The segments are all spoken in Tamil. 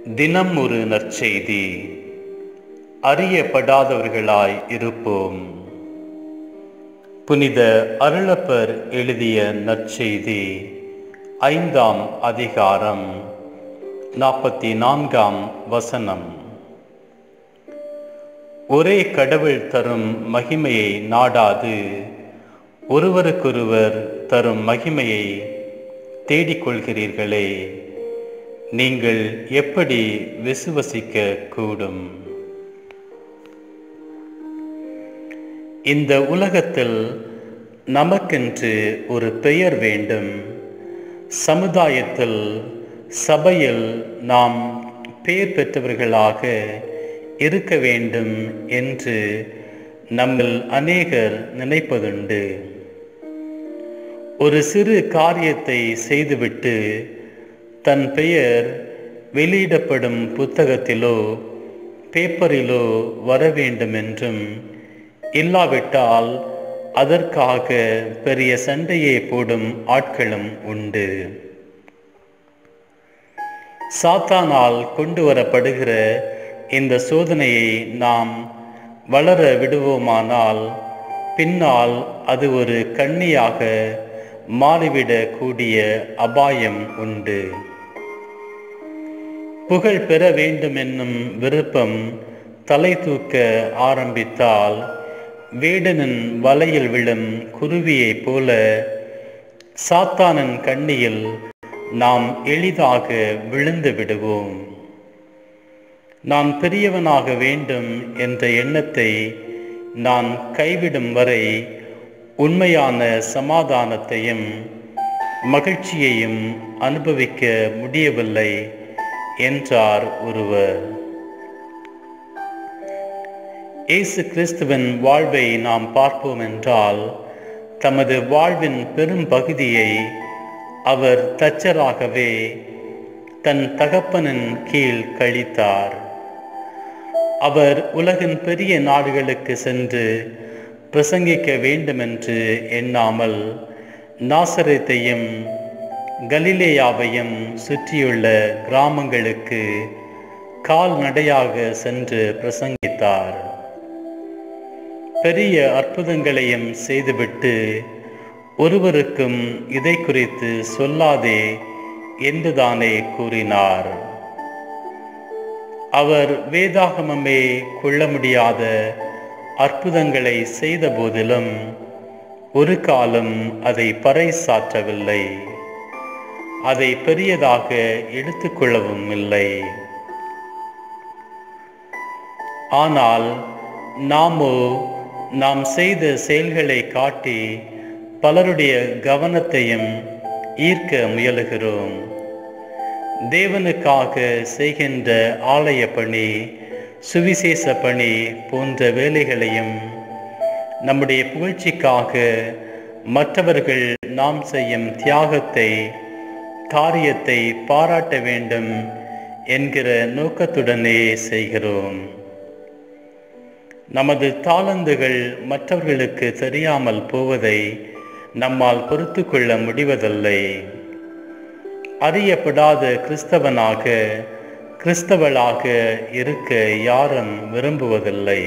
தினம் ஒரு நற்செய்தி அறியப்படாதவர்களாய் இருப்போம் புனித அருளப்பர் எழுதிய நற்செய்தி ஐந்தாம் அதிகாரம் நாற்பத்தி நான்காம் வசனம் ஒரே கடவுள் தரும் மகிமையை நாடாது ஒருவருக்கொருவர் தரும் மகிமையை தேடிக்கொள்கிறீர்களே நீங்கள் எப்படி விசுவசிக்க கூடும் இந்த உலகத்தில் நமக்கென்று ஒரு பெயர் வேண்டும் சமுதாயத்தில் சபையில் நாம் பெயர் பெற்றவர்களாக இருக்க வேண்டும் என்று நம்மில் அநேகர் நினைப்பதுண்டு ஒரு சிறு காரியத்தை செய்துவிட்டு தன் பெயர் வெளியிடப்படும் புத்தகத்திலோ பேப்பரிலோ வர வேண்டும் என்றும் இல்லாவிட்டால் அதற்காக பெரிய சண்டையை போடும் ஆட்களும் உண்டு சாத்தானால் கொண்டு வரப்படுகிற இந்த சோதனையை நாம் வளர விடுவோமானால் பின்னால் அது ஒரு கண்ணியாக மாறிவிடக்கூடிய அபாயம் உண்டு புகழ் பெற வேண்டும் என்னும் விருப்பம் தலை தூக்க ஆரம்பித்தால் வேடனின் வலையில் விழும் குருவியைப் போல சாத்தானின் கண்ணியில் நாம் எளிதாக விழுந்து விடுவோம் நான் பெரியவனாக வேண்டும் என்ற எண்ணத்தை நான் கைவிடும் வரை உண்மையான சமாதானத்தையும் மகிழ்ச்சியையும் அனுபவிக்க முடியவில்லை என்றார் ஒருவர் இயேசு கிறிஸ்துவின் வாழ்வை நாம் பார்ப்போம் என்றால் தமது வாழ்வின் பெரும் பகுதியை அவர் தச்சராகவே தன் தகப்பனின் கீழ் கழித்தார் அவர் உலகின் பெரிய நாடுகளுக்கு சென்று பிரசங்கிக்க வேண்டுமென்று எண்ணாமல் நாசரத்தையும் கலிலேயாவையும் சுற்றியுள்ள கிராமங்களுக்கு கால்நடையாக சென்று பிரசங்கித்தார் பெரிய அற்புதங்களையும் செய்துவிட்டு ஒருவருக்கும் இதை குறித்து சொல்லாதே என்றுதானே கூறினார் அவர் வேதாகமமே கொள்ள முடியாத அற்புதங்களை செய்த போதிலும் ஒரு காலம் அதை பறைசாற்றவில்லை அதை பெரியதாக எடுத்துக்கொள்ளவும் இல்லை ஆனால் நாமோ நாம் செய்த செயல்களை காட்டி பலருடைய கவனத்தையும் ஈர்க்க முயலுகிறோம் தேவனுக்காக செய்கின்ற ஆலய பணி சுவிசேஷ பணி போன்ற வேலைகளையும் நம்முடைய புகழ்ச்சிக்காக மற்றவர்கள் நாம் செய்யும் தியாகத்தை காரியத்தை பாராட்ட வேண்டும் என்கிற நோக்கத்துடனே செய்கிறோம் நமது தாளந்துகள் மற்றவர்களுக்கு தெரியாமல் போவதை நம்மால் பொறுத்து கொள்ள முடிவதில்லை அறியப்படாத கிறிஸ்தவனாக கிறிஸ்தவளாக இருக்க யாரும் விரும்புவதில்லை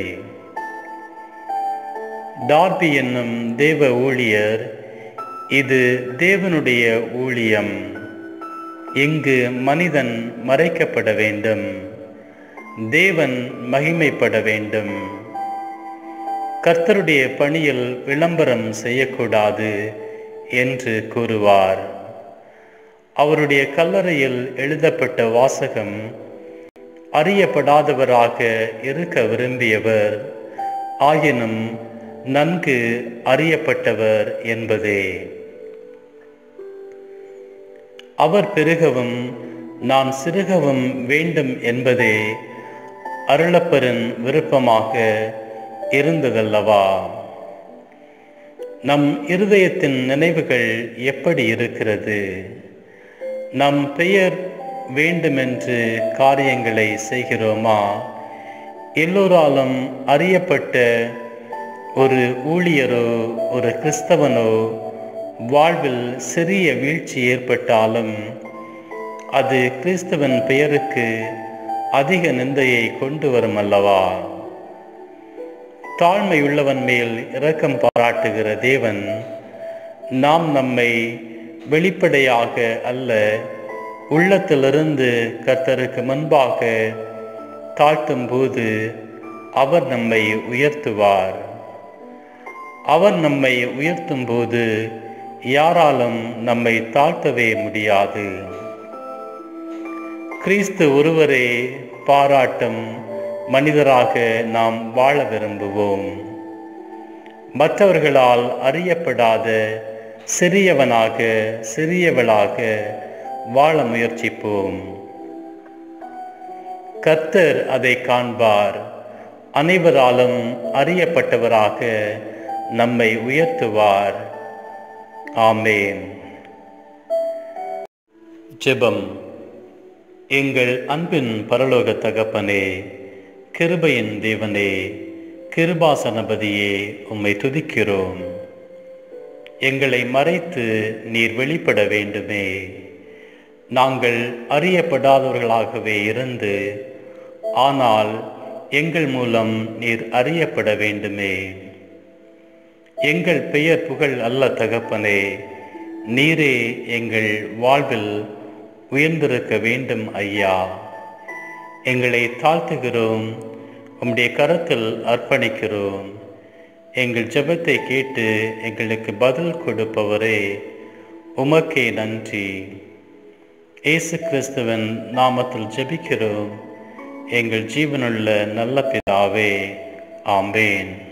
டார்பி என்னும் தேவ ஊழியர் இது தேவனுடைய ஊழியம் இங்கு மனிதன் மறைக்கப்பட வேண்டும் தேவன் மகிமைப்பட வேண்டும் கர்த்தருடைய பணியில் விளம்பரம் செய்யக்கூடாது என்று கூறுவார் அவருடைய கல்லறையில் எழுதப்பட்ட வாசகம் அறியப்படாதவராக இருக்க விரும்பியவர் ஆயினும் நன்கு அறியப்பட்டவர் என்பதே அவர் பெருகவும் நான் சிறுகவும் வேண்டும் என்பதே அருளப்பரின் விருப்பமாக இருந்ததல்லவா நம் இருதயத்தின் நினைவுகள் எப்படி இருக்கிறது நம் பெயர் வேண்டுமென்று காரியங்களை செய்கிறோமா எல்லோராலும் அறியப்பட்ட ஒரு ஊழியரோ ஒரு கிறிஸ்தவனோ வாழ்வில் சிறிய வீழ்ச்சி ஏற்பட்டாலும் அது கிறிஸ்தவன் பெயருக்கு அதிக நிந்தையை கொண்டு வரும் அல்லவா தாழ்மை உள்ளவன் மேல் இரக்கம் பாராட்டுகிற தேவன் நாம் நம்மை வெளிப்படையாக அல்ல உள்ளத்திலிருந்து கர்த்தருக்கு முன்பாக தாழ்த்தும் போது அவர் நம்மை உயர்த்துவார் அவர் நம்மை உயர்த்தும் போது யாராலும் நம்மை தாழ்த்தவே முடியாது கிறிஸ்து ஒருவரே பாராட்டும் மனிதராக நாம் வாழ விரும்புவோம் மற்றவர்களால் அறியப்படாத சிறியவனாக சிறியவளாக வாழ முயற்சிப்போம் கர்த்தர் அதை காண்பார் அனைவராலும் அறியப்பட்டவராக நம்மை உயர்த்துவார் ஆமேன் ஜெபம் எங்கள் அன்பின் பரலோக தகப்பனே கிருபையின் தேவனே கிருபாசனபதியே உம்மை துதிக்கிறோம் எங்களை மறைத்து நீர் வெளிப்பட வேண்டுமே நாங்கள் அறியப்படாதவர்களாகவே இருந்து ஆனால் எங்கள் மூலம் நீர் அறியப்பட வேண்டுமே எங்கள் பெயர் புகழ் அல்ல தகப்பனே நீரே எங்கள் வாழ்வில் உயர்ந்திருக்க வேண்டும் ஐயா எங்களை தாழ்த்துகிறோம் உம்முடைய கரத்தில் அர்ப்பணிக்கிறோம் எங்கள் ஜெபத்தை கேட்டு எங்களுக்கு பதில் கொடுப்பவரே உமக்கே நன்றி இயேசு கிறிஸ்துவின் நாமத்தில் ஜெபிக்கிறோம் எங்கள் ஜீவனுள்ள நல்ல பிதாவே ஆம்பேன்